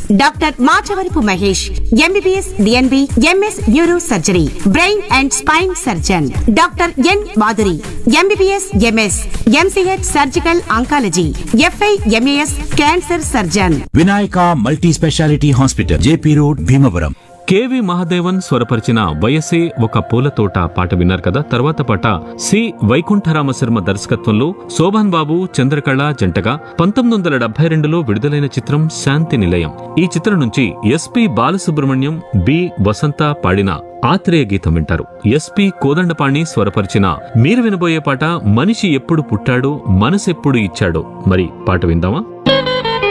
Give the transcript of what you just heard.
doctor Machavarapu Mahesh MBBS DNB MS neuro surgery brain and spine surgeon doctor N Madhuri MBBS MS MCh surgical oncology FI MAS cancer surgeon Vinayaka multi speciality hospital JP road Bhimavaram KV Mahadevan స్వరపరిచిన వయసే ఒక పూల తోట పాట విన్నారు కదా తర్వాత పాట సి వైకుంఠరామ శర్మ దర్శకత్వంలో శోభన్ బాబు చంద్రకళ జంటగా పంతొమ్మిది వందల డెబ్బై రెండులో విడుదలైన చిత్రం శాంతి నిలయం ఈ చిత్రం నుంచి ఎస్పి బాలసుబ్రహ్మణ్యం బి వసంత పాడిన ఆత్రేయ గీతం వింటారు ఎస్పి కోదండపాణి స్వరపరిచిన మీరు వినబోయే పాట మనిషి ఎప్పుడు పుట్టాడో మనసెప్పుడు ఇచ్చాడో మరి పాట విందామా